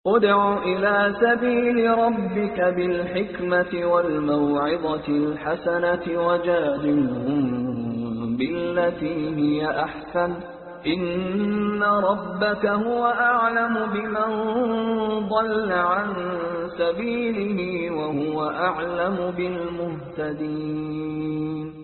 ادع إلى سبيل ربك بالحكمة والموعظة الحسنة وجادلهم بالتي هي أحسن إن ربك هو أعلم بمن ضل عن سبيله وهو أعلم بالمهتدين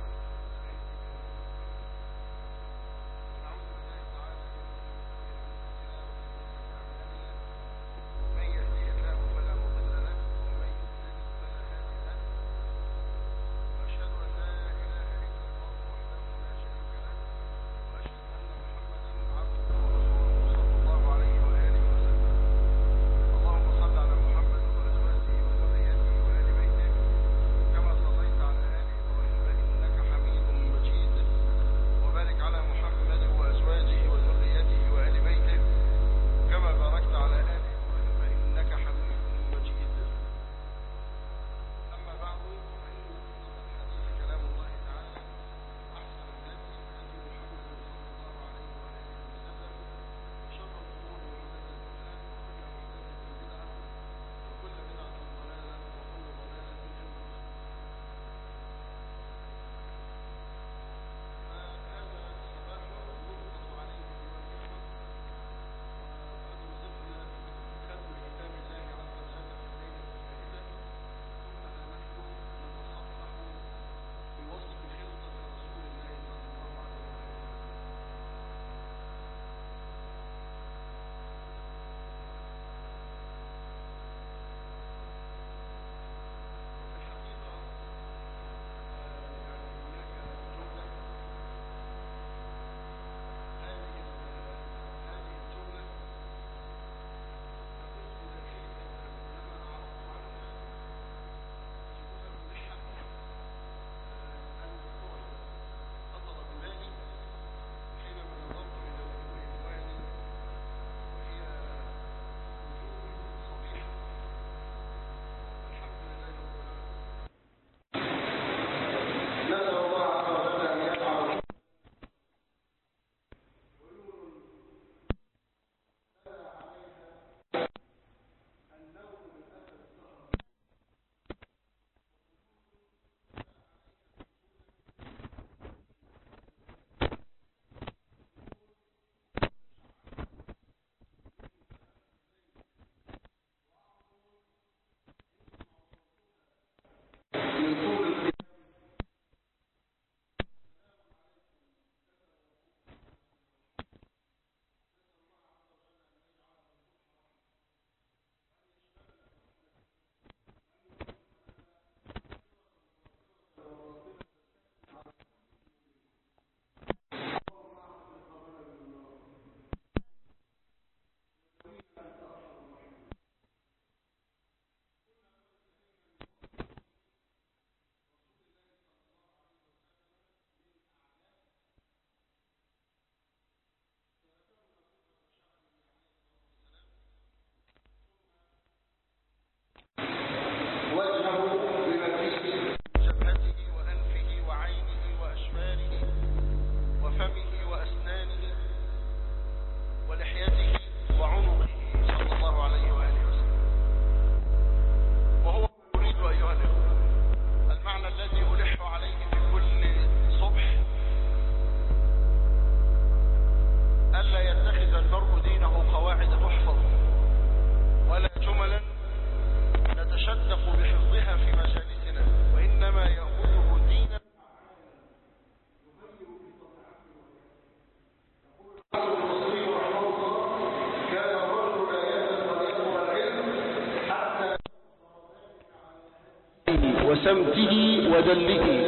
وسمته ودله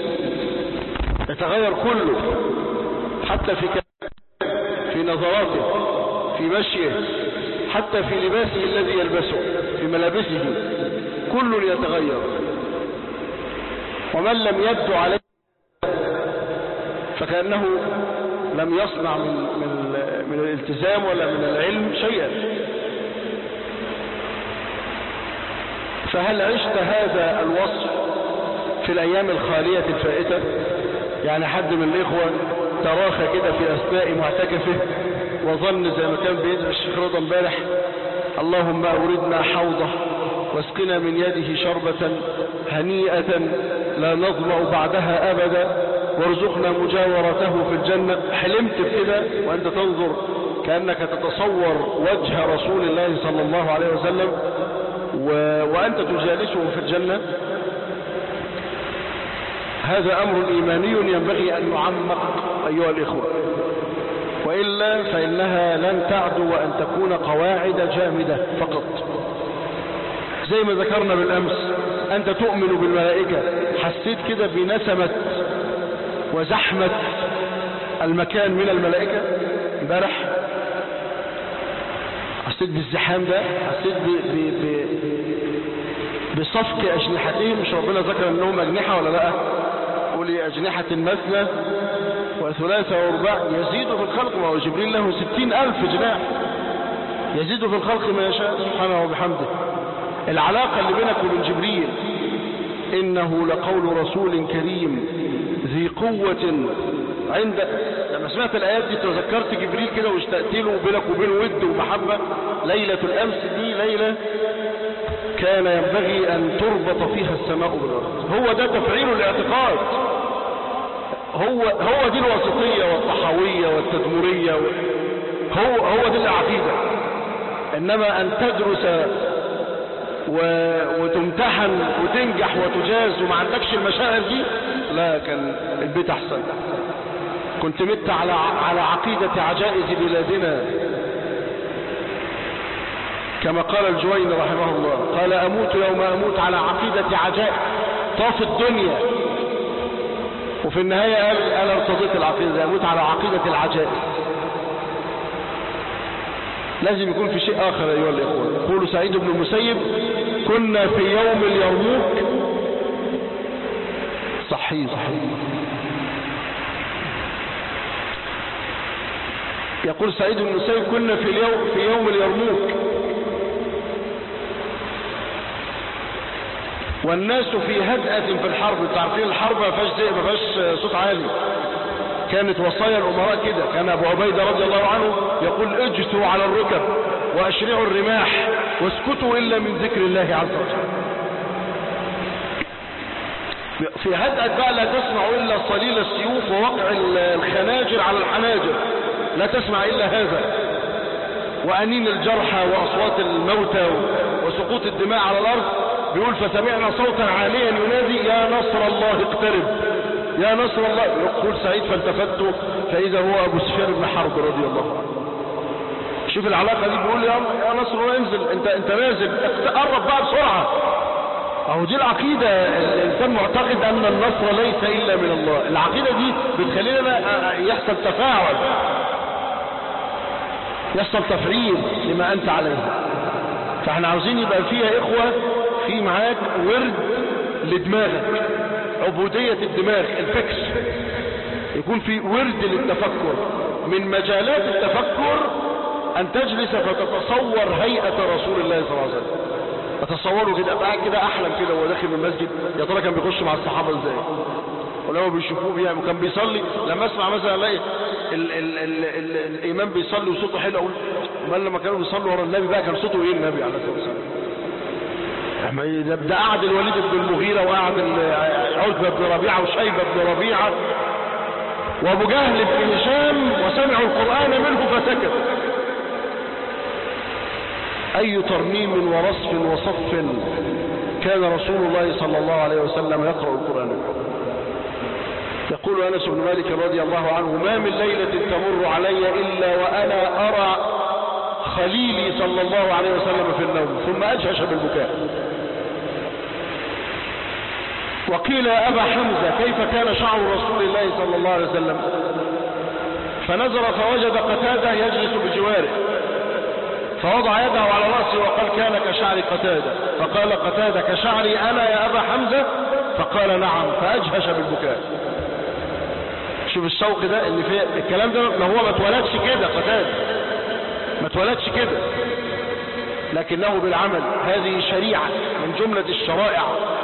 يتغير كله حتى في في نظراته في مشيه حتى في لباسه الذي يلبسه في ملابسه كل يتغير ومن لم يبدو عليه فكأنه لم يصنع من, من, من الالتزام ولا من العلم شيئا فهل عشت هذا الوصف في الأيام الخالية الفائتة يعني حد من الإخوة تراخى كده في أثناء معتكفه وظن زي ما كان بيدعي الشيخ رضا امبارح اللهم أوردنا حوضه واسقنا من يده شربة هنيئة لا نظمأ بعدها أبدا وارزقنا مجاورته في الجنة حلمت بكده وأنت تنظر كأنك تتصور وجه رسول الله صلى الله عليه وسلم و... وأنت تجالسه في الجنة هذا أمر إيماني ينبغي أن نعمق أيها الإخوة وإلا فإنها لن تعدو وأن تكون قواعد جامدة فقط زي ما ذكرنا بالأمس أنت تؤمن بالملائكة حسيت كده بنسمة وزحمة المكان من الملائكة امبارح حسيت بالزحام ده حسيت ب... ب... ب... بصفك أجنحتهم مش ربنا ذكر أنهم أجنحة ولا لا قولي أجنحة مثنى وثلاثة ورباع يزيد في الخلق ما هو جبريل له ستين ألف جناح يزيد في الخلق ما يشاء سبحانه وبحمده العلاقة اللي بينك وبين جبريل إنه لقول رسول كريم ذي قوة عند لما سمعت الآيات دي تذكرت جبريل كده واشتقت له وبينك وبينه ود ومحبة ليلة الأمس دي ليلة كان ينبغي أن تربط فيها السماء بالأرض هو ده تفعيل الاعتقاد هو هو دي الوسطية والطحاوية والتدمرية هو هو دي العقيدة إنما أن تدرس و... وتمتحن وتنجح وتجاز وما عندكش المشاعر دي لا كان البيت أحسن كنت مت على على عقيدة عجائز بلادنا كما قال الجوين رحمه الله قال أموت يوم أموت على عقيدة عجائز طاف الدنيا وفي النهاية قال أنا ارتضيت العقيدة أموت على عقيدة العجائز لازم يكون في شيء آخر أيها الإخوة يقول سعيد بن المسيب كنا في يوم اليرموك صحيح صحيح يقول سعيد بن المسيب كنا في اليوم في يوم اليرموك والناس في هدأة في الحرب تعرفين الحرب ما فيهاش زي ما فيهاش صوت عالي كانت وصايا الأمراء كده كان أبو عبيدة رضي الله عنه يقول اجثوا على الركب وأشرعوا الرماح واسكتوا إلا من ذكر الله عز وجل في هدأة بقى لا تسمع إلا صليل السيوف ووقع الخناجر على الحناجر لا تسمع إلا هذا وأنين الجرحى وأصوات الموتى وسقوط الدماء على الأرض بيقول فسمعنا صوتا عاليا ينادي يا نصر الله اقترب يا نصر الله يقول سعيد فالتفت فإذا هو أبو سفيان بن حرب رضي الله عنه شوف العلاقة دي بيقول يا يا نصر الله انزل انت انت نازل قرب بقى بسرعة اهو دي العقيدة الانسان معتقد ان النصر ليس الا من الله العقيدة دي بتخلينا يحصل تفاعل يحصل تفعيل لما انت عليه فاحنا عاوزين يبقى فيها اخوة في معاك ورد لدماغك عبودية الدماغ الفكر يكون في ورد للتفكر من مجالات التفكر أن تجلس فتتصور هيئة رسول الله صلى الله عليه وسلم أتصوره كده بقى كده أحلم كده وهو داخل من المسجد يا ترى كان بيخش مع الصحابة ازاي ولما بيشوفوه بيعمل كان بيصلي لما اسمع مثلا الاقي ال ال ال ال الامام بيصلي وصوته حلو اقول امال لما كانوا بيصلوا ورا النبي بقى كان صوته ايه النبي عليه الصلاه والسلام ده قعد الوليد بن المغيرة وقعد عتبة بن ربيعة وشيبة بن ربيعة وابو جهل بن هشام وسمعوا القرآن منه فسكت أي ترميم ورصف وصف كان رسول الله صلى الله عليه وسلم يقرأ القرآن يقول أنس بن مالك رضي الله عنه ما من ليلة تمر علي إلا وأنا أرى خليلي صلى الله عليه وسلم في النوم ثم أجهش بالبكاء وقيل يا أبا حمزة كيف كان شعر رسول الله صلى الله عليه وسلم فنظر فوجد قتادة يجلس بجواره فوضع يده على رأسه وقال كان كشعر قتادة فقال قتادة كشعري أنا يا أبا حمزة فقال نعم فأجهش بالبكاء شوف الشوق ده اللي فيه الكلام ده ما هو ما اتولدش كده قتادة ما اتولدش كده لكنه بالعمل هذه شريعة من جملة الشرائع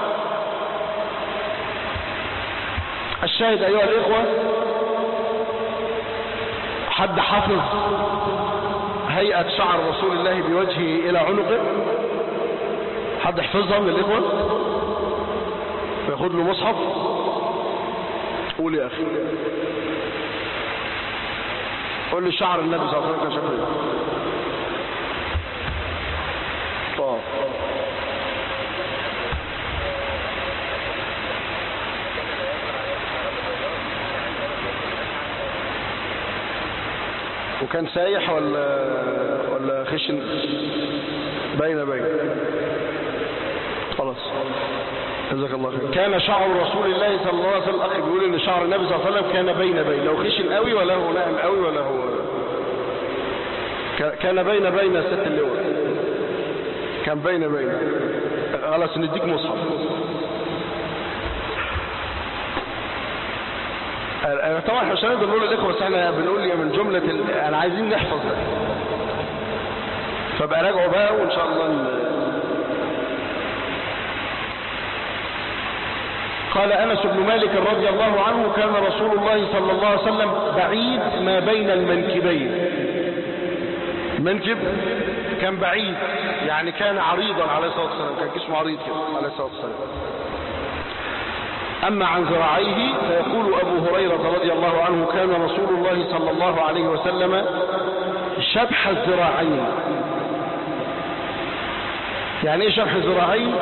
الشاهد أيها الإخوة حد حفظ هيئة شعر رسول الله بوجهه إلى عنقه حد يحفظها من الإخوة وياخد له مصحف قول يا أخي قول لي شعر النبي صلى الله عليه وسلم كان شكله ايه طب وكان سايح ولا ولا خشن باينه باينه خلاص جزاك الله خير كان شعر رسول الله صلى الله عليه وسلم الاخ بيقول ان شعر النبي صلى الله عليه وسلم كان بين بين لو خشن قوي ولا هو ناعم قوي ولا هو ك- كان بين بين ست اللواء كان بين بين خلاص نديك مصحف أنا طبعا احنا مش هنقدر نقول للاخوه بس احنا بنقول يا من جمله ال... انا عايزين نحفظ ده فبقى راجعوا بقى وان شاء الله ن... قال انس بن مالك رضي الله عنه كان رسول الله صلى الله عليه وسلم بعيد ما بين المنكبين المنكب كان بعيد يعني كان عريضا عليه الصلاه والسلام كان جسمه عريض كده عليه الصلاه والسلام أما عن ذراعيه فيقول أبو هريرة رضي الله عنه كان رسول الله صلى الله عليه وسلم شبح الذراعين يعني ايه شبح الذراعين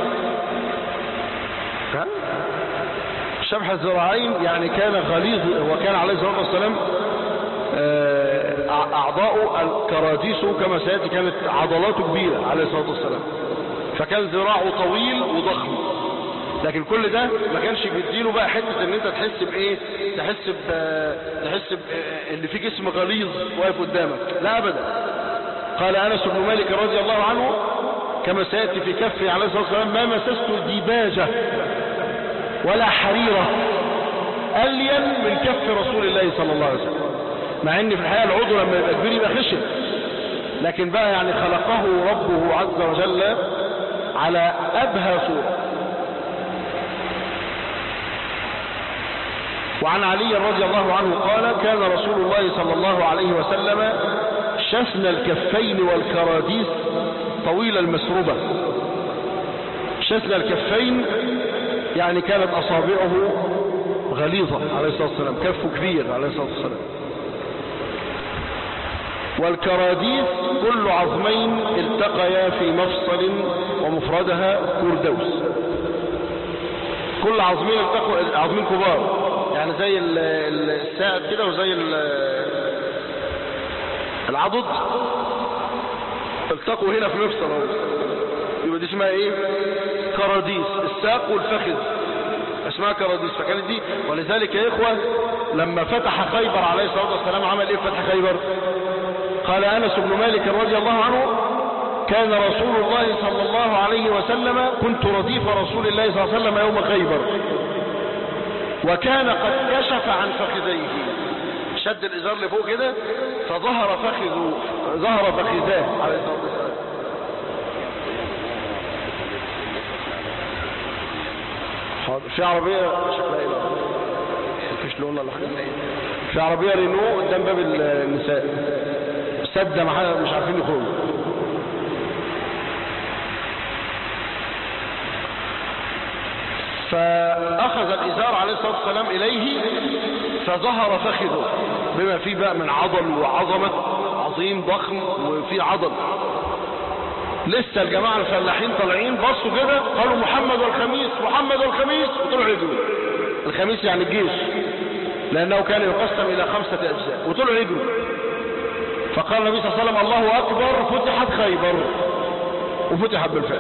ها؟ شبح الذراعين يعني كان غليظ وكان عليه الصلاة والسلام آه، أعضاؤه الكراديس كما سيأتي كانت عضلاته كبيرة عليه الصلاة والسلام فكان ذراعه طويل وضخم لكن كل ده ما كانش بيديله بقى حته ان انت تحس بايه تحس ب تحس ب اللي في جسم غليظ واقف قدامك لا ابدا قال انس بن مالك رضي الله عنه كما سياتي في كفه عليه الصلاه والسلام ما مسست ديباجه ولا حريره الين من كف رسول الله صلى الله عليه وسلم مع ان في الحقيقه العضو لما يبقى كبير يبقى خشن لكن بقى يعني خلقه ربه عز وجل على ابهى صوره وعن علي رضي الله عنه قال كان رسول الله صلى الله عليه وسلم شسن الكفين والكراديس طويل المسربة شسن الكفين يعني كانت أصابعه غليظة عليه الصلاة والسلام كفه كبير عليه الصلاة والسلام والكراديس كل عظمين التقيا في مفصل ومفردها كردوس كل عظمين التقوا عظمين كبار يعني زي ال- ال- الساعد كده وزي ال- العضد التقوا هنا في مفصل اهو يبقى دي اسمها ايه كراديس الساق والفخذ اسمها كراديس فكانت دي ولذلك يا اخوه لما فتح خيبر عليه الصلاه والسلام عمل ايه في فتح خيبر قال انس بن مالك رضي الله عنه كان رسول الله صلى الله عليه وسلم كنت رديف رسول الله صلى الله عليه وسلم يوم خيبر وكان قد كشف عن فخذيه شد الازار لفوق كده فظهر فخذه ظهر فخذاه عليه الصلاه والسلام حاضر في عربيه شكلها ايه بقى؟ مفيش لون ولا حاجه في عربيه رينو قدام باب النساء سده معاها مش عارفين يخرجوا فأخذ الإزار عليه الصلاة والسلام إليه فظهر فخذه بما فيه بقى من عضل وعظمة عظيم ضخم وفيه عضل لسه الجماعة الفلاحين طالعين بصوا كده قالوا محمد والخميس محمد والخميس وطلعوا يجروا الخميس يعني الجيش لأنه كان يقسم إلى خمسة أجزاء وطلعوا يجروا فقال النبي صلى الله عليه وسلم الله أكبر فتحت خيبر وفتحت بالفعل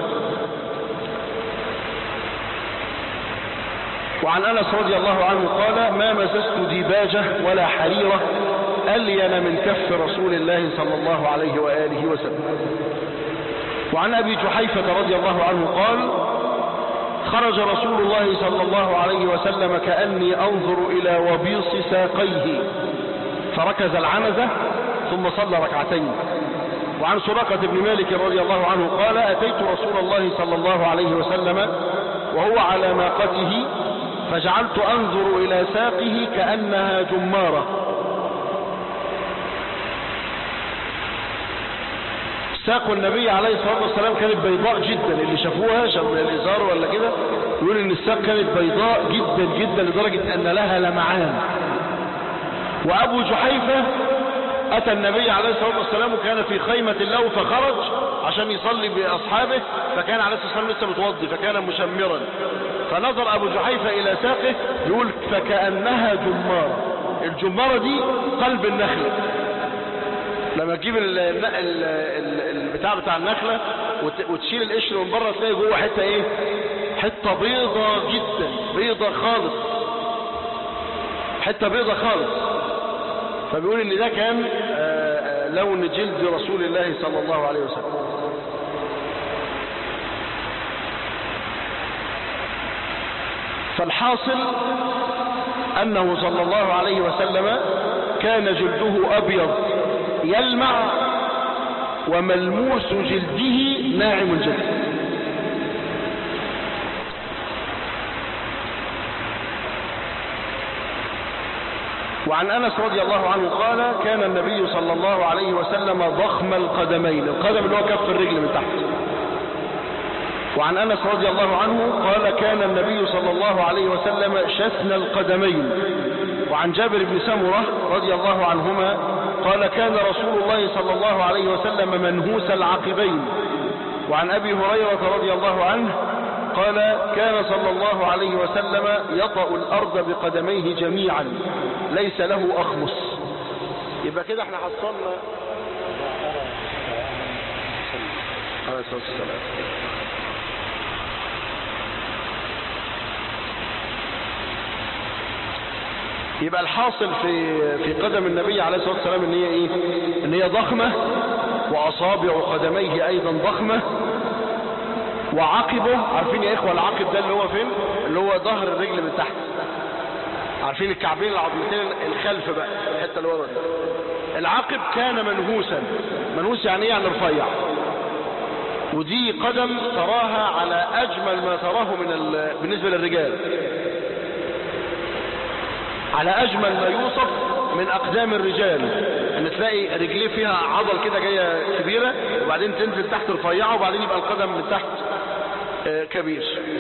وعن أنس رضي الله عنه قال ما مسست ديباجة ولا حريرة ألين من كف رسول الله صلى الله عليه وآله وسلم وعن أبي جحيفة رضي الله عنه قال خرج رسول الله صلى الله عليه وسلم كأني أنظر إلى وبيص ساقيه فركز العنزة ثم صلى ركعتين وعن سراقة بن مالك رضي الله عنه قال أتيت رسول الله صلى الله عليه وسلم وهو على ناقته فجعلت أنظر إلى ساقه كأنها جمارة ساق النبي عليه الصلاة والسلام كانت بيضاء جدا اللي شافوها شافوا الإزار ولا كده يقول إن الساق كانت بيضاء جدا جدا لدرجة أن لها لمعان وأبو جحيفة أتى النبي عليه الصلاة والسلام وكان في خيمة له فخرج عشان يصلي بأصحابه فكان عليه الصلاة والسلام لسه متوضي فكان مشمرا فنظر أبو جحيفة إلى ساقه يقول فكأنها جمارة الجمارة دي قلب النخلة لما تجيب ال- ال- ال- البتاع بتاع النخلة وت- وتشيل القشر من بره تلاقي جوه حتة ايه حتة بيضة جدا بيضة خالص حتة بيضة خالص فبيقول ان ده كان آه، آه، لون جلد رسول الله صلى الله عليه وسلم فالحاصل انه صلى الله عليه وسلم كان جلده ابيض يلمع وملموس جلده ناعم جدا وعن أنس رضي الله عنه قال كان النبي صلى الله عليه وسلم ضخم القدمين القدم اللي هو كف الرجل من تحت وعن أنس رضي الله عنه قال كان النبي صلى الله عليه وسلم شثن القدمين وعن جابر بن سمرة رضي الله عنهما قال كان رسول الله صلى الله عليه وسلم منهوس العقبين وعن أبي هريرة رضي الله عنه قال كان صلى الله عليه وسلم يطأ الأرض بقدميه جميعا ليس له أخمس يبقى كده احنا حصلنا عليه الصلاة والسلام يبقى الحاصل في في قدم النبي عليه الصلاة والسلام ان هي ايه ان هي ضخمة واصابع قدميه ايضا ضخمة وعقبه عارفين يا اخوة العقب ده اللي هو فين اللي هو ظهر الرجل من تحت عارفين الكعبين العظمتين الخلف بقى الحتة اللي ورا دي العقب كان منهوسا منهوس يعني ايه يعني رفيع ودي قدم تراها على اجمل ما تراه من ال... بالنسبة للرجال على اجمل ما يوصف من اقدام الرجال ان تلاقي رجليه فيها عضل كده جايه كبيره وبعدين تنزل تحت رفيعه وبعدين يبقى القدم من تحت آه، كبير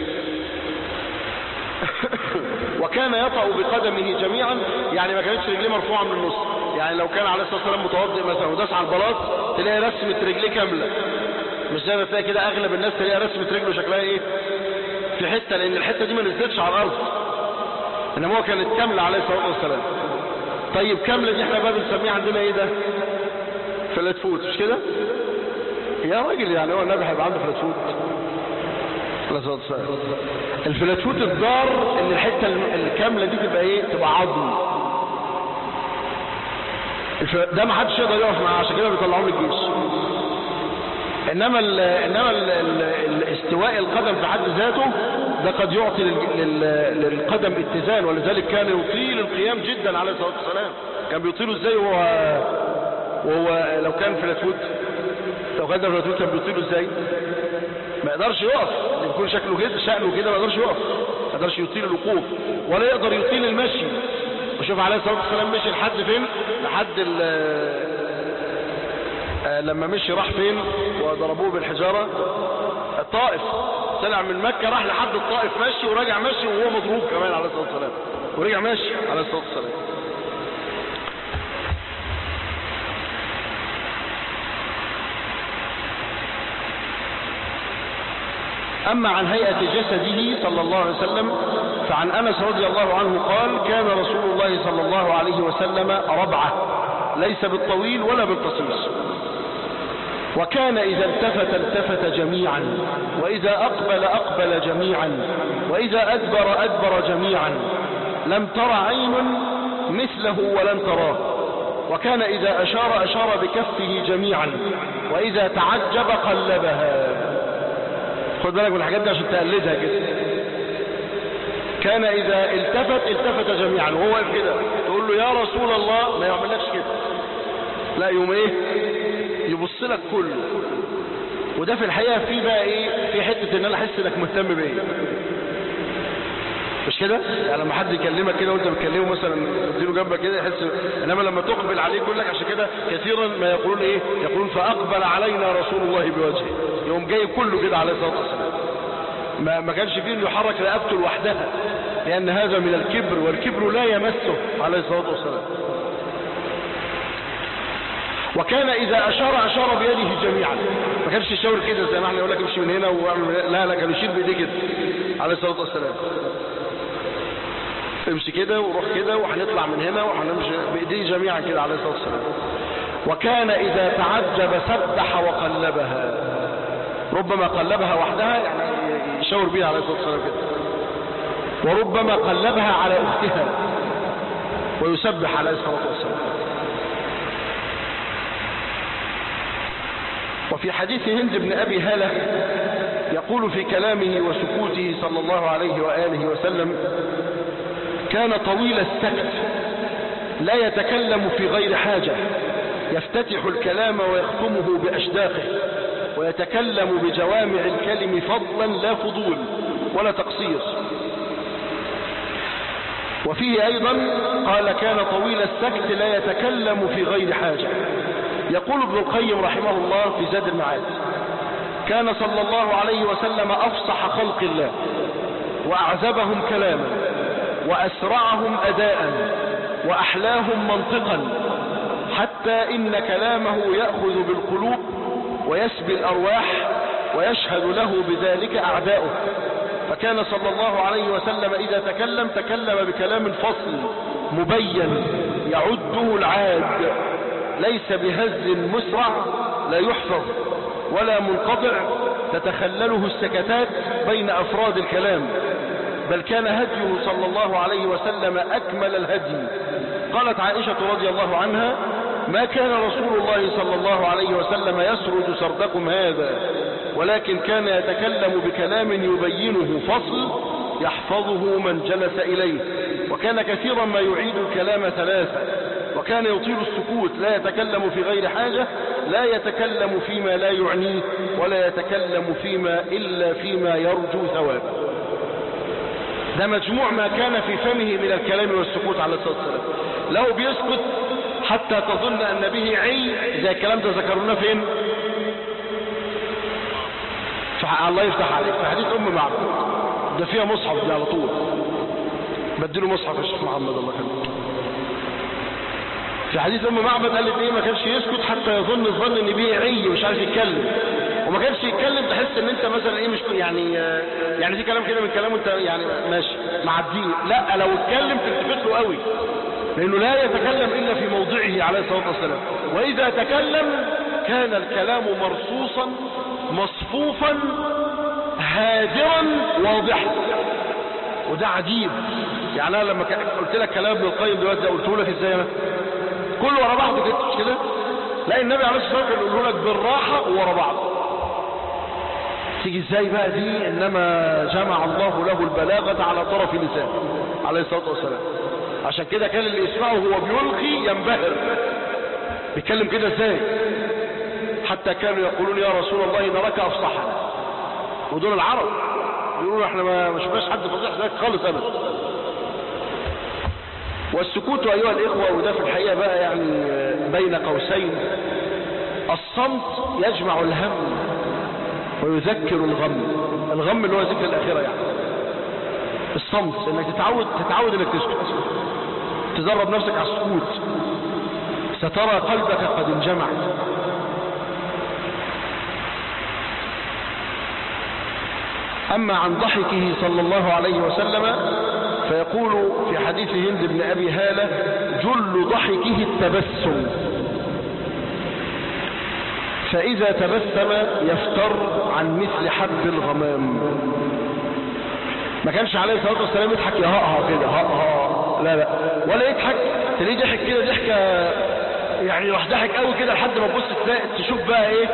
وكان يطأ بقدمه جميعا يعني ما كانتش رجليه مرفوعه من النص يعني لو كان عليه الصلاه والسلام متوضئ مثلا وداس على البلاط تلاقي رسمه رجليه كامله مش زي ما تلاقي كده اغلب الناس تلاقي رسمه رجله شكلها ايه في حته لان الحته دي ما نزلتش على الارض انما هو كانت كاملة عليه الصلاة والسلام طيب كاملة دي احنا بقى بنسميها عندنا ايه ده فلات فوت مش كده يا راجل يعني هو النبي هيبقى عنده فلات فوت عليه الصلاة والسلام الفلات فوت الضار ان الحتة الكاملة دي تبقى ايه تبقى عظم الف- ده ما حدش يقدر يقف معاه عشان كده بيطلعوه من الجيش انما ال انما ال ال الاستواء القدم في حد ذاته ده قد يعطي لل- لل- للقدم اتزان ولذلك كان يطيل القيام جدا عليه الصلاه والسلام كان بيطيله ازاي وهو وهو لو كان في الاسود لو كان في الاسود كان بيطيله ازاي ما يقدرش يقف اللي يكون شكله كده شأنه كده ما يقدرش يقف ما يقدرش يطيل الوقوف ولا يقدر يطيل المشي وشوف عليه الصلاه والسلام مشي لحد فين لحد ال- آه، لما مشي راح فين وضربوه بالحجارة الطائف طلع من مكة راح لحد الطائف ماشي وراجع ماشي وهو مضروب كمان عليه الصلاة والسلام ورجع ماشي عليه الصلاة والسلام أما عن هيئة جسده صلى الله عليه وسلم فعن أنس رضي الله عنه قال كان رسول الله صلى الله عليه وسلم ربعة ليس بالطويل ولا بالقصير وكان إذا التفت التفت جميعا وإذا أقبل أقبل جميعا وإذا أدبر أدبر جميعا لم تر عين مثله ولن تراه وكان إذا أشار أشار بكفه جميعا وإذا تعجب قلبها خد بالك من الحاجات دي عشان تقلدها كده كان إذا التفت التفت جميعا وهو واقف كده تقول له يا رسول الله ما يعملكش كده لا يوم ايه يبص لك كله وده في الحقيقة في بقى ايه في حتة ان انا احس انك مهتم بيا مش كده يعني لما حد يكلمك كده وانت بتكلمه مثلا تديله جنبك كده يحس انما لما تقبل عليه يقول لك عشان كده كثيرا ما يقولون ايه يقولون فاقبل علينا رسول الله بوجهه يوم جاي كله كده عليه الصلاه والسلام ما ما كانش فيه انه يحرك رقبته لوحدها لان هذا من الكبر والكبر لا يمسه عليه الصلاه والسلام وكان إذا أشار أشار بيده جميعا ما كانش يشاور كده زي ما احنا يقول لك امشي من هنا واعمل من هنا. لا لا كان يشير بإيديه كده عليه الصلاة والسلام امشي كده وروح كده وهنطلع من هنا وهنمشي بإيديه جميعا كده عليه الصلاة والسلام وكان إذا تعجب سبح وقلبها ربما قلبها وحدها يعني يشاور بيها عليه الصلاة والسلام كده وربما قلبها على أختها ويسبح عليه الصلاة والسلام وفي حديث هند بن أبي هالة يقول في كلامه وسكوته صلى الله عليه وآله وسلم كان طويل السكت لا يتكلم في غير حاجة يفتتح الكلام ويختمه بأشداقه ويتكلم بجوامع الكلم فضلا لا فضول ولا تقصير وفيه أيضا قال كان طويل السكت لا يتكلم في غير حاجة يقول ابن القيم رحمه الله في زاد المعاد كان صلى الله عليه وسلم أفصح خلق الله وأعزبهم كلاما وأسرعهم أداء وأحلاهم منطقا حتى إن كلامه يأخذ بالقلوب ويسبي الأرواح ويشهد له بذلك أعداؤه فكان صلى الله عليه وسلم إذا تكلم تكلم بكلام فصل مبين يعده العاد ليس بهز مسرع لا يحفظ ولا منقطع تتخلله السكتات بين أفراد الكلام بل كان هديه صلى الله عليه وسلم أكمل الهدي قالت عائشة رضي الله عنها ما كان رسول الله صلى الله عليه وسلم يسرد سردكم هذا ولكن كان يتكلم بكلام يبينه فصل يحفظه من جلس إليه وكان كثيرا ما يعيد الكلام ثلاثة وكان يطيل السكوت لا يتكلم في غير حاجة لا يتكلم فيما لا يعنيه ولا يتكلم فيما إلا فيما يرجو ثوابه ده مجموع ما كان في فمه من الكلام والسكوت على الصلاة والسلام لو بيسكت حتى تظن أن به عي زي الكلام ده ذكرناه فين الله يفتح عليك في حديث أم معبد ده فيها مصحف دي على طول بديله مصحف يا شيخ محمد الله يخليك في حديث ام معبد قالت ايه ما كانش يسكت حتى يظن الظن ان بيه عي مش عارف يتكلم وما كانش يتكلم تحس ان انت مثلا ايه مش يعني يعني في كلام كده من كلامه انت يعني ماشي معديه لا لو اتكلم تلتفت له قوي لانه لا يتكلم الا في موضعه عليه الصلاه والسلام واذا تكلم كان الكلام مرصوصا مصفوفا هادرا واضحا وده عجيب يعني انا لما قلت لك كلام ابن القيم دلوقتي قلته لك ازاي انا كله ورا بعض كده مش كده لا النبي عليه الصلاه والسلام يقول لك بالراحه ورا بعض تيجي ازاي بقى دي انما جمع الله له البلاغه على طرف لسانه عليه الصلاه والسلام عشان كده كان اللي يسمعه هو بيلقي ينبهر بيتكلم كده ازاي حتى كانوا يقولون يا رسول الله نراك افصحنا ودول العرب يقولون احنا ما شفناش حد فصيح زيك خالص ابدا والسكوت أيها الإخوة وده في الحقيقة بقى يعني بين قوسين الصمت يجمع الهم ويذكر الغم الغم اللي هو ذكر الآخرة يعني الصمت انك تتعود تتعود انك تسكت تدرب نفسك على السكوت سترى قلبك قد انجمع أما عن ضحكه صلى الله عليه وسلم فيقول في حديث هند بن أبي هالة جل ضحكه التبسم فإذا تبسم يفتر عن مثل حب الغمام ما كانش عليه الصلاة والسلام يضحك يهقها كده هقها لا لا ولا يضحك تلاقيه ضحك كده ضحكة يعني راح ضحك قوي كده لحد ما تبص تلاقي تشوف بقى ايه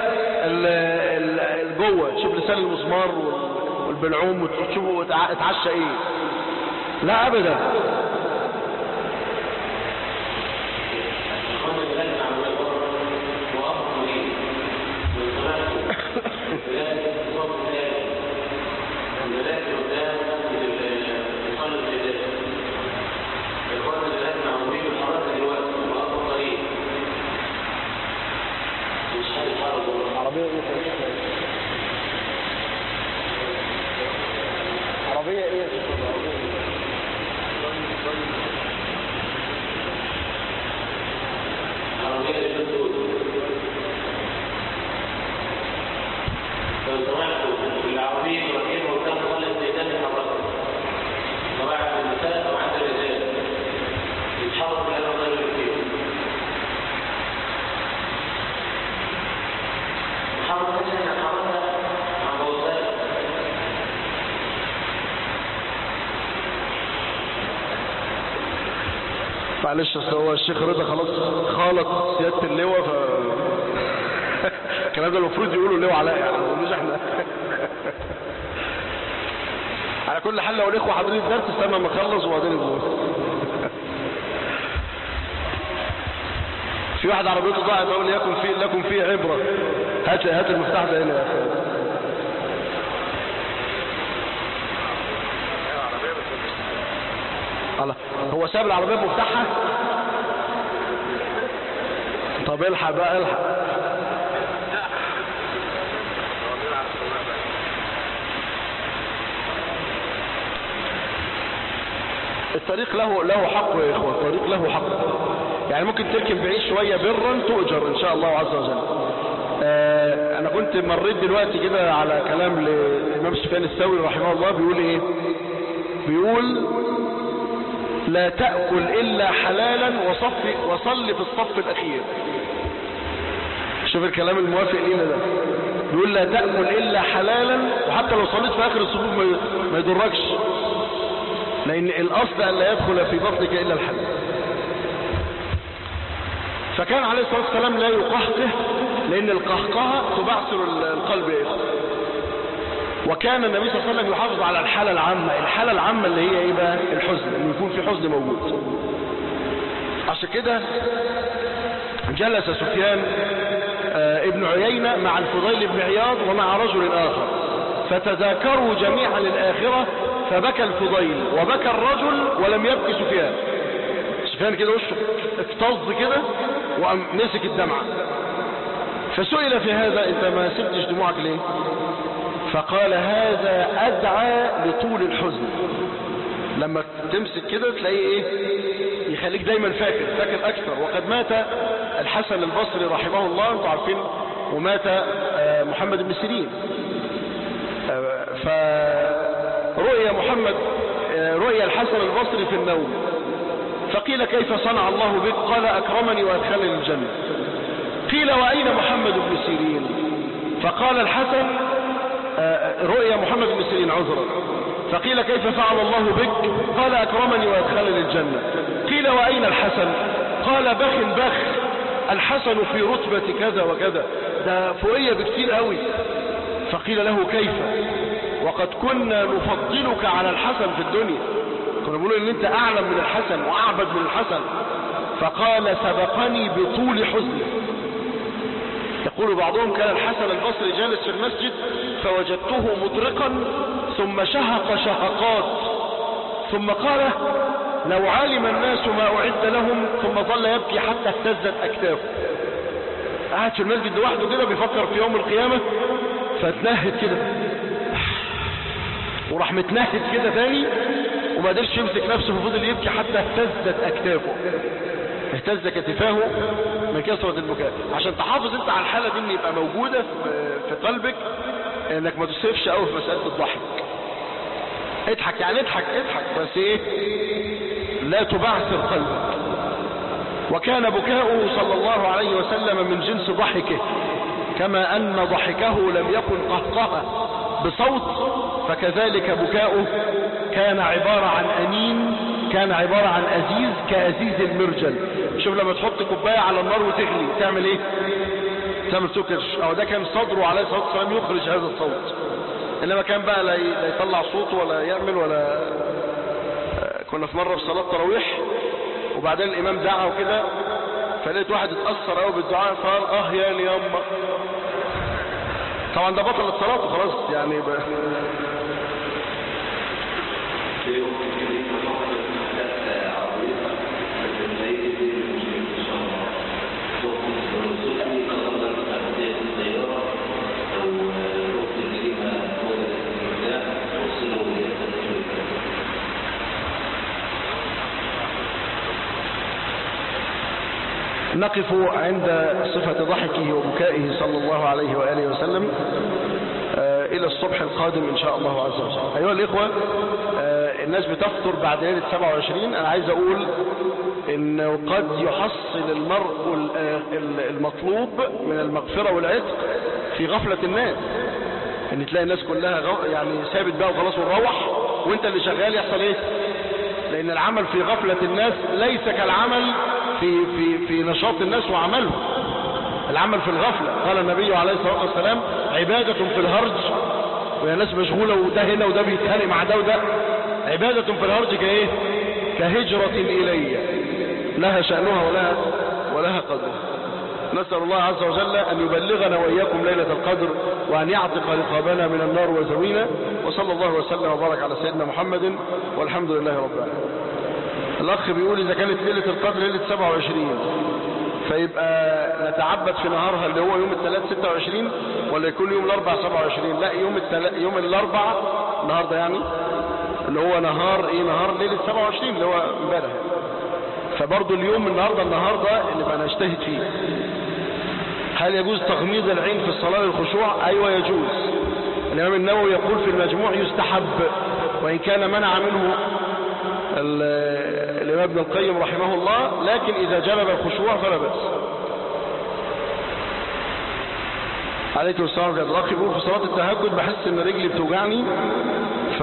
جوه تشوف لسان المسمار والبلعوم وتشوفه اتعشى ايه لا ابدا سمعتوا في العربية ورقين وكان قال الزيدان يتحرك سمعت النساء وعند الرجال يتحرك لأنه غير كتير محرك مثلا حركة عن بوزان معلش اصل هو الشيخ رضا خلاص خالط سيادة اللواء ف الكلام ده المفروض يقولوا اللواء علاء يعني ما نقولوش احنا على كل حال لو الاخوه حاضرين الدرس استنى ما اخلص وبعدين يقولوا في واحد عربيته ضاعت اقول ليكن في لكم فيه عبره هات هات المفتاح ده هنا يا اخي الله هو ساب العربية مفتاحها طب الحق بقى الحق الطريق له له حق يا اخوة الطريق له حق يعني ممكن تركن بعيد شوية برا تؤجر ان شاء الله عز وجل آه انا كنت مريت دلوقتي كده على كلام للامام سفيان الثوري رحمه الله بيقول ايه بيقول لا تأكل إلا حلالا وصف وصل في الصف الأخير شوف الكلام الموافق لينا ده بيقول لا تأكل إلا حلالا وحتى لو صليت في آخر الصفوف ما ما يضركش لأن الأصل أن لا يدخل في بطنك إلا الحلال فكان عليه الصلاة والسلام لا يقهقه لأن القهقهة تبعثر القلب يا إخوة وكان النبي صلى الله عليه وسلم يحافظ على الحالة العامة الحالة العامة اللي هي ايه بقى الحزن انه يكون في حزن موجود عشان كده جلس سفيان آه ابن عيينة مع الفضيل بن عياض ومع رجل آخر فتذاكروا جميعا الآخرة فبكى الفضيل وبكى الرجل ولم يبكي سفيان سفيان كده وشه اكتظ كده وقام مسك الدمعة فسئل في هذا انت ما سبتش دموعك ليه فقال هذا أدعى لطول الحزن لما تمسك كده تلاقيه ايه يخليك دايما فاكر فاكر اكثر وقد مات الحسن البصري رحمه الله انتم عارفين ومات محمد بن سيرين فرؤيا محمد رؤيا الحسن البصري في النوم فقيل كيف صنع الله بك قال اكرمني وادخلني الجنه قيل واين محمد بن سيرين فقال الحسن رؤيا محمد بن سيرين عذرا فقيل كيف فعل الله بك قال أكرمني وأدخلني الجنة قيل وأين الحسن قال بخ بخ الحسن في رتبة كذا وكذا ده فوقية بكتير قوي فقيل له كيف وقد كنا نفضلك على الحسن في الدنيا كنا بنقول ان انت اعلم من الحسن واعبد من الحسن فقال سبقني بطول حزني يقول بعضهم كان الحسن البصري جالس في المسجد فوجدته مطرقا ثم شهق شهقات ثم قال لو علم الناس ما أعد لهم ثم ظل يبكي حتى اهتزت أكتافه قاعد في المسجد لوحده كده بيفكر في يوم القيامة فاتنهد كده وراح متنهد كده تاني وما قدرش يمسك نفسه ففضل يبكي حتى اهتزت أكتافه اهتز كتفاه من كثرة البكاء عشان تحافظ انت على الحالة دي ان يبقى موجودة في قلبك انك ما تسرفش قوي في مسألة الضحك اضحك يعني اضحك اضحك بس ايه لا تبعثر قلبك وكان بكاؤه صلى الله عليه وسلم من جنس ضحكه كما ان ضحكه لم يكن قهقه بصوت فكذلك بكاؤه كان عبارة عن انين كان عبارة عن أزيز كأزيز المرجل شوف لما تحط كوباية على النار وتغلي تعمل ايه تعمل سكر او ده كان صدره عليه الصلاة والسلام يخرج هذا الصوت انما كان بقى لا يطلع صوت ولا يعمل ولا كنا في مرة في صلاة تراويح وبعدين الامام دعا وكده فلقيت واحد اتأثر قوي بالدعاء فقال اه يا لي يما طبعا ده بطل الصلاة وخلاص يعني ب... نقف عند صفة ضحكه وبكائه صلى الله عليه وآله وسلم إلى الصبح القادم إن شاء الله عز وجل أيها الإخوة آه، الناس بتفطر بعد ليلة 27 أنا عايز أقول إنه قد يحصل المرء ال- آه، ال- المطلوب من المغفرة والعتق في غفلة الناس ان تلاقي الناس كلها غو... يعني سابت بقى وخلاص ونروح وانت اللي شغال يحصل ايه لان العمل في غفلة الناس ليس كالعمل في في في نشاط الناس وعملهم العمل في الغفلة قال النبي عليه الصلاة والسلام عبادة في الهرج ويا ناس مشغولة وده هنا وده بيتخانق مع ده وده عبادة في الهرج كايه كهجرة إلي لها شأنها ولها ولها قدرها نسأل الله عز وجل أن يبلغنا وإياكم ليلة القدر وأن يعتق رقابنا من النار وزوينا وصلى الله وسلم وبارك على سيدنا محمد والحمد لله رب العالمين الأخ بيقول إذا كانت ليلة القدر ليلة 27 فيبقى نتعبد في نهارها اللي هو يوم الثلاث 26 ولا يكون يوم الأربع 27 لا يوم التلا... يوم الأربع النهارده يعني اللي هو نهار إيه نهار ليلة 27 اللي هو امبارح فبرضه اليوم النهارده النهارده اللي بقى نجتهد فيه هل يجوز تغميض العين في الصلاة للخشوع ايوه يجوز الامام النووي يقول في المجموع يستحب وان كان منع منه ال- الامام ابن القيم رحمه الله لكن اذا جلب الخشوع فلا باس عليكم السلام ورحمه الله الاخ بيقول في صلاه التهجد بحس ان رجلي بتوجعني ف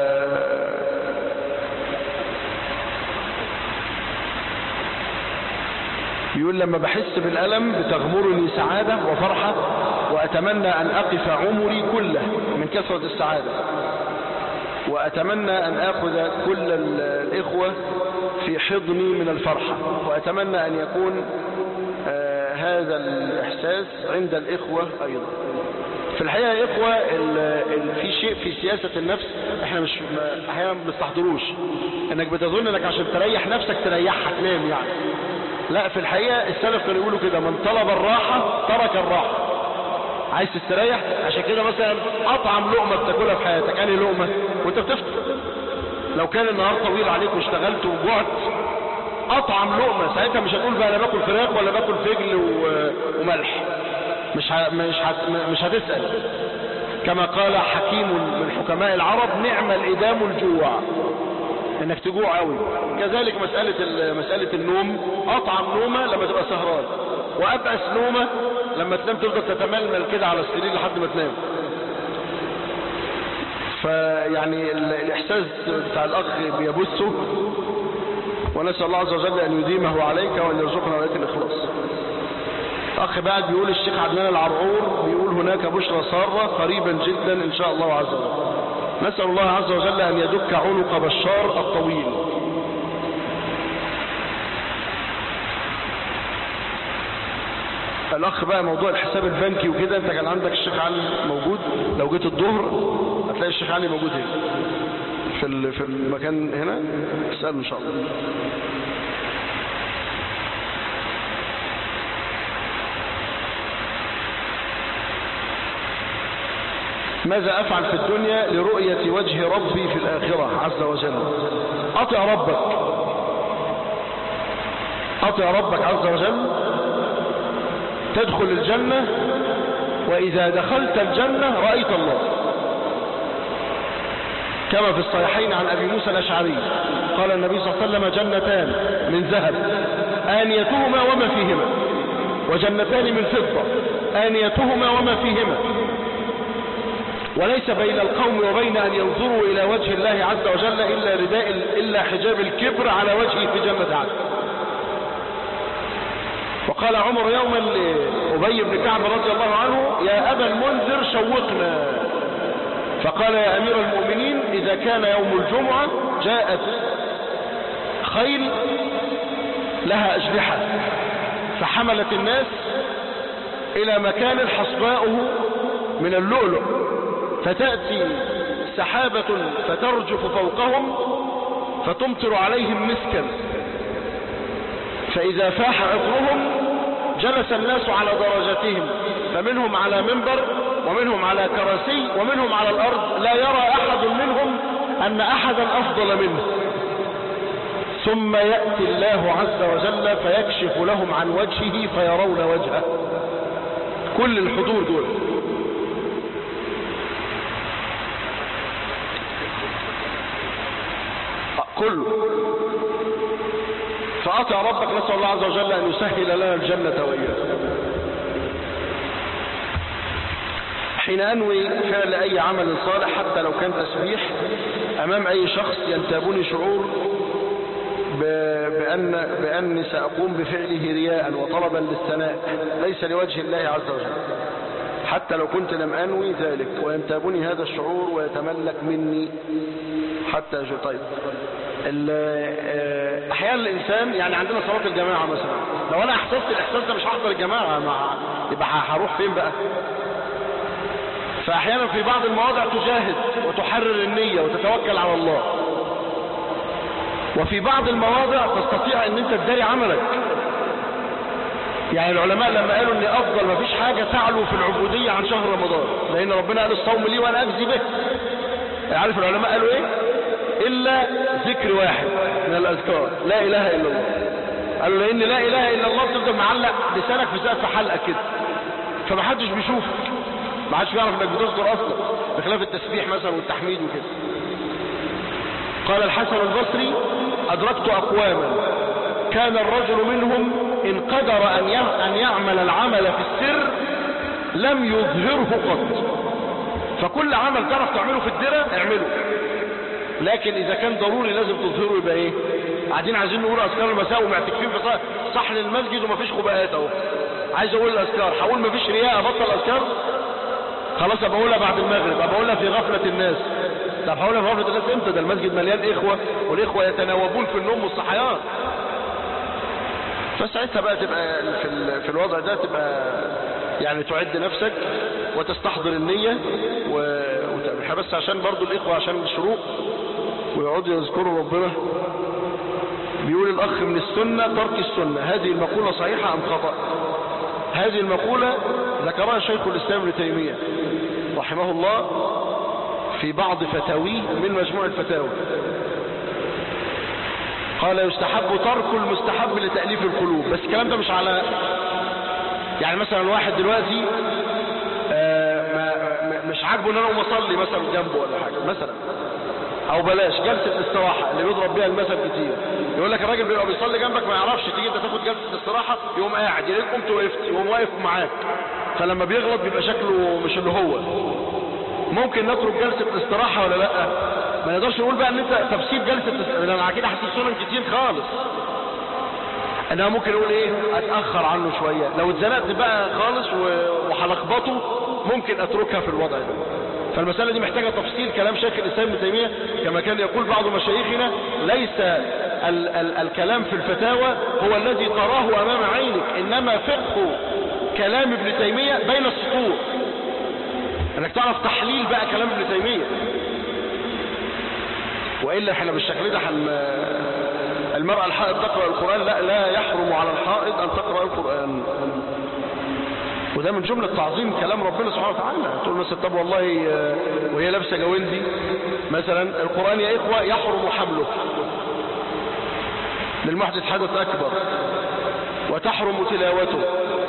بيقول لما بحس بالألم بتغمرني سعادة وفرحة وأتمنى أن أقف عمري كله من كثرة السعادة وأتمنى أن أخذ كل ال- الإخوة في حضني من الفرحة وأتمنى أن يكون آه، هذا الإحساس عند الإخوة أيضا في الحقيقة يا إخوة ال- ال- في شيء في سياسة النفس احنا مش ما- أحيانا ما بنستحضروش انك بتظن انك عشان تريح نفسك تريحها تنام يعني لا في الحقيقة السلف كانوا يقولوا كده من طلب الراحة ترك الراحة عايز تستريح عشان كده مثلا اطعم لقمة بتاكلها في حياتك انهي لقمة وانت بتفطر لو كان النهار طويل عليك واشتغلت وجعت اطعم لقمة ساعتها مش هتقول بقى انا باكل فراخ ولا باكل فجل و- وملح مش ه... مش هت... مش هتسأل كما قال حكيم من حكماء العرب نعم الإدام الجوع انك تجوع قوي كذلك مسألة ال- مسألة النوم اطعم نومة لما تبقى سهران وابأس نومة لما تنام تفضل تتململ كده على السرير لحد ما تنام فيعني ال- الاحساس بتاع الاخ بيبثه ونسأل الله عز وجل ان يديمه عليك وان يرزقنا عليك الاخلاص اخ بعد بيقول الشيخ عدنان العرعور بيقول هناك بشرى سارة قريبا جدا ان شاء الله عز وجل نسأل الله عز وجل ان يدك عنق بشار الطويل الاخ بقى موضوع الحساب البنكي وكده انت كان عندك الشيخ علي موجود لو جيت الظهر هتلاقي الشيخ علي موجود هنا في ال- في المكان هنا اساله ان شاء الله ماذا أفعل في الدنيا لرؤية وجه ربي في الآخرة عز وجل أطع ربك أطع ربك عز وجل تدخل الجنة وإذا دخلت الجنة رأيت الله كما في الصحيحين عن أبي موسى الأشعري قال النبي صلى الله عليه وسلم جنتان من ذهب آنيتهما وما فيهما وجنتان من فضة آنيتهما وما فيهما وليس بين القوم وبين أن ينظروا إلى وجه الله عز وجل إلا رداء إلا حجاب الكبر على وجهه في جنة عدن وقال عمر يوما لأبي بن كعب رضي الله عنه يا أبا المنذر شوقنا فقال يا أمير المؤمنين إذا كان يوم الجمعة جاءت خيل لها أجنحة فحملت الناس إلى مكان حصباؤه من اللؤلؤ فتأتي سحابة فترجف فوقهم فتمطر عليهم مسكا فإذا فاح عطرهم جلس الناس على درجاتهم فمنهم على منبر ومنهم على كراسي ومنهم على الأرض لا يرى أحد منهم أن أحدا أفضل منه ثم يأتي الله عز وجل فيكشف لهم عن وجهه فيرون وجهه كل الحضور دول كله فأطع ربك نسأل الله عز وجل أن يسهل لنا الجنة وإياه حين أنوي فعل أي عمل صالح حتى لو كان تسبيح أمام أي شخص ينتابني شعور بأن بأني سأقوم بفعله رياء وطلبا للثناء ليس لوجه الله عز وجل حتى لو كنت لم أنوي ذلك وينتابني هذا الشعور ويتملك مني حتى أجل طيب أحيانا الإنسان يعني عندنا صلاة الجماعة مثلا لو أنا أحسست الإحساس ده مش هحضر الجماعة مع يبقى هروح فين بقى فأحيانا في بعض المواضع تجاهد وتحرر النية وتتوكل على الله وفي بعض المواضع تستطيع ان انت تداري عملك يعني العلماء لما قالوا ان افضل ما فيش حاجة تعلو في العبودية عن شهر رمضان لان ربنا قال الصوم لي وانا اجزي به عارف العلماء قالوا ايه الا ذكر واحد من الاذكار لا اله الا الله قالوا لان لا اله الا الله تفضل معلق لسانك في سقف حلقة كده فمحدش بيشوفك ما حدش بيعرف انك بتذكر اصلا بخلاف التسبيح مثلا والتحميد وكده قال الحسن البصري أدركت أقواما كان الرجل منهم إن قدر أن يعمل العمل في السر لم يظهره قط فكل عمل تعرف تعمله في الدرة اعمله لكن إذا كان ضروري لازم تظهره يبقى إيه قاعدين عايزين نقول أذكار المساء ومعتكفين في صحن المسجد ومفيش خباءات أهو عايز أقول الأذكار هقول مفيش رياء أبطل أذكار خلاص أبقولها بعد المغرب أبقولها في غفلة الناس طب هقولها في غفلة الناس امتى ده المسجد مليان إخوة والإخوة يتناوبون في النوم والصحيان فساعتها بقى تبقى في, في الوضع ده تبقى يعني تعد نفسك وتستحضر النية وتبقى بس عشان برضو الإخوة عشان الشروق ويقعدوا يذكروا ربنا بيقول الأخ من السنة ترك السنة هذه المقولة صحيحة أم خطأ هذه المقولة ذكرها شيخ الإسلام ابن تيمية رحمه الله في بعض فتاويه من مجموع الفتاوى قال يستحب ترك المستحب لتأليف القلوب بس الكلام ده مش على يعني مثلا واحد دلوقتي آه مش عاجبه ان انا اقوم اصلي مثلا جنبه ولا حاجه مثلا او بلاش جلسه الاستراحه اللي بيضرب بيها المثل كتير يقول لك الراجل بيبقى بيصلي جنبك ما يعرفش تيجي انت تاخد جلسه الاستراحه يقوم قاعد يلاقيك قمت وقفت يقوم واقف معاك فلما بيغلط بيبقى شكله مش اللي هو ممكن نترك جلسه الاستراحه ولا لا ما نقدرش نقول بقى ان انت تفسير جلسه الاستراحه انا كده حاسس سنن كتير خالص انا ممكن اقول ايه اتاخر عنه شويه لو اتزنقت بقى خالص وهلخبطه ممكن اتركها في الوضع ده فالمسألة دي محتاجة تفصيل كلام شيخ الإسلام ابن تيمية كما كان يقول بعض مشايخنا ليس ال ال الكلام في الفتاوى هو الذي تراه أمام عينك إنما فقه كلام ابن تيمية بين السطور انك تعرف تحليل بقى كلام ابن تيمية وإلا احنا بالشكل ده حن المرأة الحائض تقرأ القرآن لا لا يحرم على الحائض أن تقرأ القرآن وده من جملة تعظيم كلام ربنا سبحانه وتعالى تقول مثلا طب والله وهي لابسة جواندي مثلا القرآن يا إخوة يحرم حمله للمحدث حدث أكبر وتحرم تلاوته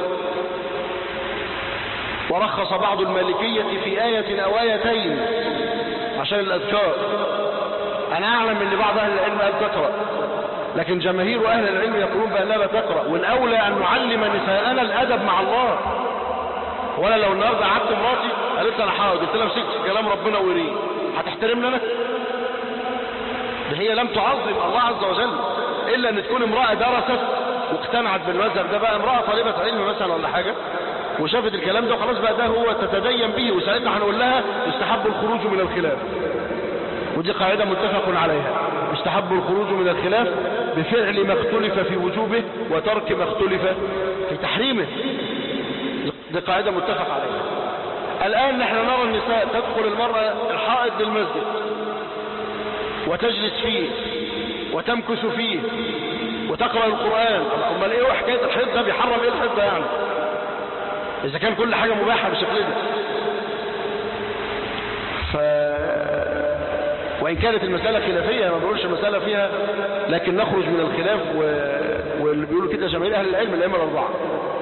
ورخص بعض المالكية في آية أو آيتين عشان الأذكار أنا أعلم أن بعض أهل العلم قال تقرأ لكن جماهير أهل العلم يقولون بأنها لا تقرأ والأولى أن نعلم نساءنا الأدب مع الله ولا لو النهارده قعدت مراتي قالت لي انا حاضر قلت لها امسك كلام ربنا وريه هتحترمني انا ده هي لم تعظم الله عز وجل الا ان تكون امراه درست واقتنعت بالمذهب ده بقى امراه طالبه علم مثلا ولا حاجه وشافت الكلام ده وخلاص بقى ده هو تتدين به وساعتها هنقول لها يستحب الخروج من الخلاف ودي قاعده متفق عليها يستحب الخروج من الخلاف بفعل ما اختلف في وجوبه وترك ما اختلف في تحريمه دي قاعدة متفق عليها الآن نحن نرى النساء تدخل المرأة الحائض للمسجد وتجلس فيه وتمكث فيه وتقرأ القرآن امال ايه حكاية الحيض ده بيحرم ايه الحيض ده يعني اذا كان كل حاجة مباحة بالشكل ده ف وإن كانت المسألة خلافية ما بقولش المسألة فيها لكن نخرج من الخلاف و... واللي بيقولوا كده جماهير أهل العلم الأئمة الأربعة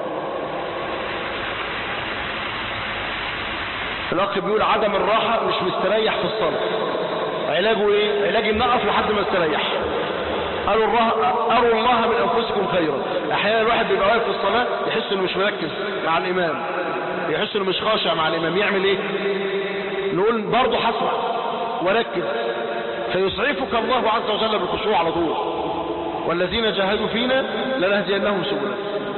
الأخ بيقول عدم الراحة مش مستريح في الصلاة علاجه ايه علاج ان اقف لحد ما استريح قالوا الله أروا الله من أنفسكم خيرا أحيانا الواحد بيبقى واقف في الصلاة يحس إنه مش مركز مع الإمام يحس إنه مش خاشع مع الإمام يعمل إيه نقول برضه حسمع وركز فيسعفك الله عز وجل بالخشوع على طول والذين جاهدوا فينا لنهدينهم سبلا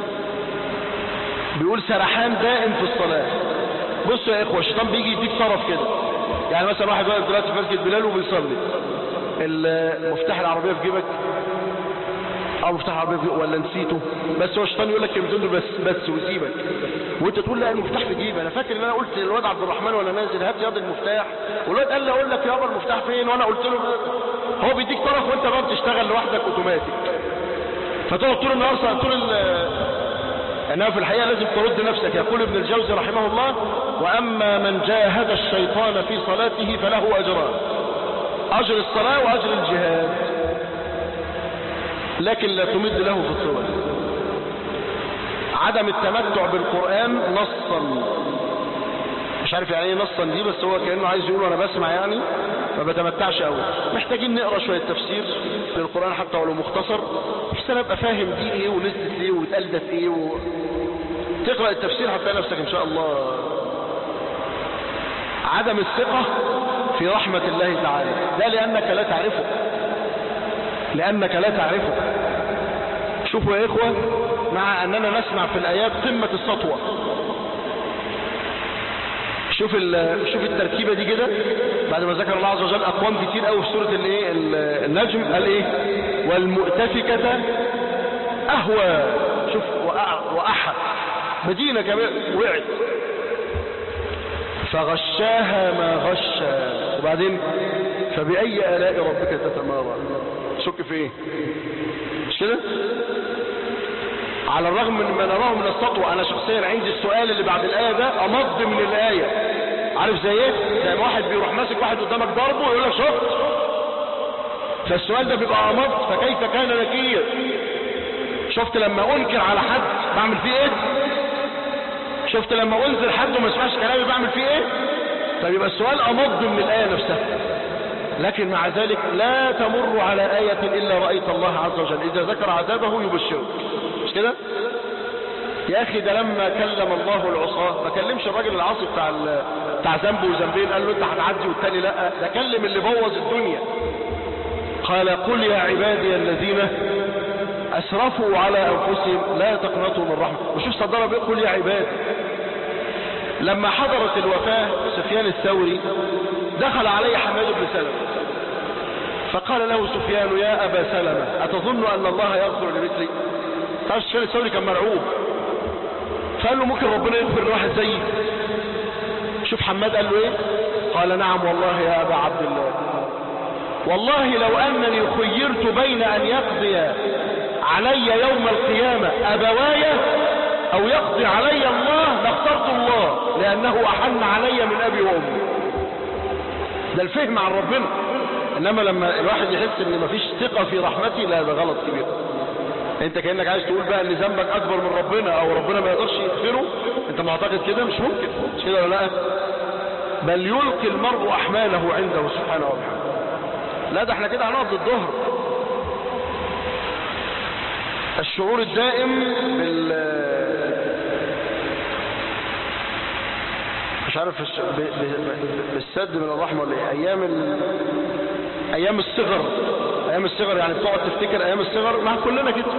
بيقول سرحان دائم في الصلاة بصوا يا إخوة الشيطان بيجي يديك طرف كده يعني مثلا واحد واقف دلوقتي في مسجد بلال وبيصلي المفتاح العربية في جيبك او مفتاح العربية في جيبك ولا نسيته بس هو الشيطان يقول لك كلمتين دول بس بس ويسيبك وانت تقول لا المفتاح في جيبي انا فاكر ان انا قلت للواد عبد الرحمن وانا نازل هات ياض المفتاح والواد قال لي اقول لك يابا المفتاح فين وانا قلت له هو بيديك طرف وانت بقى بتشتغل لوحدك اوتوماتيك فتقعد طول النهار طول انها في الحقيقة لازم ترد نفسك يقول ابن الجوزي رحمه الله واما من جاهد الشيطان في صلاته فله اجران اجر الصلاة واجر الجهاد لكن لا تمد له في الصلاة عدم التمتع بالقرآن نصا مش عارف يعني ايه نصا دي بس هو كأنه عايز يقول وانا بسمع يعني ما بتمتعش قوي محتاجين نقرا شوية تفسير للقرآن حتى ولو مختصر بس انا ابقى فاهم دي ايه ونزلت ايه واتقال ده في ايه و... تقرأ التفسير هتلاقي نفسك ان شاء الله عدم الثقة في رحمة الله تعالى ده لأنك لا تعرفه لأنك لا تعرفه شوفوا يا إخوة مع أننا نسمع في الآيات قمة السطوة شوف شوف التركيبة دي كده بعد ما ذكر الله عز وجل أقوام كتير قوي في سورة الايه النجم قال إيه والمؤتفكة أهوى شوف وأحد مدينة كمان وقعت فغشاها ما غشا وبعدين فبأي آلاء ربك تتمارى شك في ايه مش كده على الرغم من ما نراه من السطوة انا شخصيا عندي السؤال اللي بعد الآية ده امض من الآية عارف زي ايه زي ما واحد بيروح ماسك واحد قدامك ضربه ويقول لك شفت فالسؤال ده بيبقى امض فكيف كان نكير شفت لما انكر على حد بعمل فيه ايه شفت لما انزل حد وما يسمعش كلامي بعمل فيه ايه فبيبقى السؤال امض من الآية نفسها لكن مع ذلك لا تمر على آية إلا رأيت الله عز وجل إذا ذكر عذابه يبشرك مش كده يا أخي ده لما كلم الله العصاة ما كلمش الراجل العاصي بتاع بتاع ذنبه وذنبين قال له انت هتعدي والتاني لا ده كلم اللي بوظ الدنيا قال قل يا عبادي الذين أسرفوا على أنفسهم لا تقنطوا من رحمة وشوف صدره بيقول يا عبادي لما حضرت الوفاة سفيان الثوري دخل علي حماد بن سلمة فقال له سفيان يا أبا سلمة أتظن أن الله يغفر لمثلي تعرف سفيان الثوري كان مرعوب فقال له ممكن ربنا يغفر لواحد زيي شوف حماد قال له ايه قال نعم والله يا أبا عبد الله والله لو أنني خيرت بين أن يقضي علي يوم القيامة أبوايا أو يقضي علي الله لاخترت الله لأنه أحن علي من أبي وأمي ده الفهم عن ربنا إنما لما الواحد يحس إن مفيش ثقة في رحمتي لا ده غلط كبير انت كأنك عايز تقول بقى ان ذنبك اكبر من ربنا او ربنا ما يقدرش يغفره انت معتقد كده مش ممكن مش كده ولا لا بل يلقي المرء احماله عنده سبحانه وتعالى لا ده احنا كده هنقعد للظهر الشعور الدائم بال مش عارف الش... ب... ب... بالسد من الرحمة ولا ايه ايام ال... ايام الصغر ايام الصغر يعني بتقعد تفتكر ايام الصغر مع كلنا كده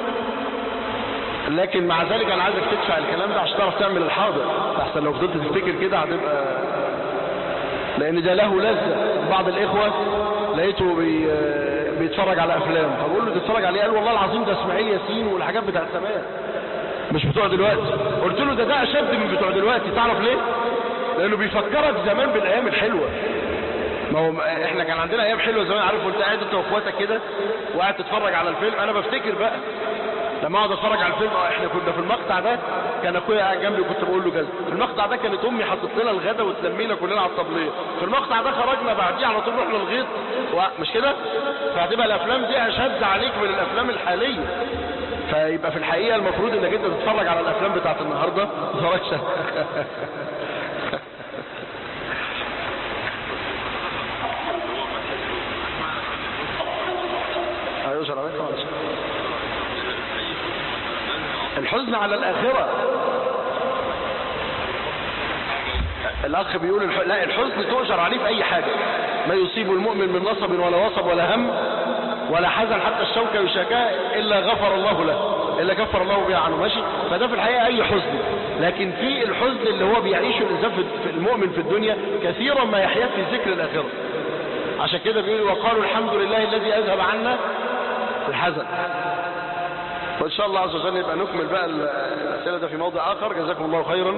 لكن مع ذلك انا عايزك تدفع الكلام ده عشان تعرف تعمل الحاضر احسن لو فضلت تفتكر كده هتبقى لان ده له لذة بعض الاخوة لقيته بي... بيتفرج على افلام فبقول له تتفرج عليه قال والله العظيم ده اسماعيل ياسين والحاجات بتاعت زمان مش بتوع دلوقتي قلت له ده ده اشد من بتوع دلوقتي تعرف ليه لانه بيفكرك زمان بالايام الحلوه ما هو احنا كان عندنا ايام حلوه زمان عارف وانت قاعد انت واخواتك كده وقاعد تتفرج على الفيلم انا بفتكر بقى لما اقعد اتفرج على الفيلم اه احنا كنا في المقطع ده كان اخويا قاعد جنبي وكنت بقول له كذا في المقطع ده كانت امي حطت لنا الغدا وتلمينا كلنا على الطبليه في المقطع ده خرجنا بعديه على طول رحنا الغيط مش كده فهتبقى الافلام دي اشد عليك من الافلام الحاليه فيبقى في الحقيقه المفروض انك انت تتفرج على الافلام بتاعت النهارده ما تتفرجش ايوه شرعي الحزن على الآخرة الأخ بيقول الح... لا الحزن تؤجر عليه في أي حاجة ما يصيب المؤمن من نصب ولا وصب ولا هم ولا حزن حتى الشوكة يشاكاه إلا غفر الله له إلا كفر الله بها عنه ماشي فده في الحقيقة أي حزن لكن في الحزن اللي هو بيعيشه الإنسان في- في المؤمن في الدنيا كثيرا ما يحيا في ذكر الآخرة عشان كده بيقولوا وقالوا الحمد لله الذي أذهب عنا الحزن وإن شاء الله عز وجل يبقى نكمل بقى الأسئلة ده في موضع آخر جزاكم الله خيرا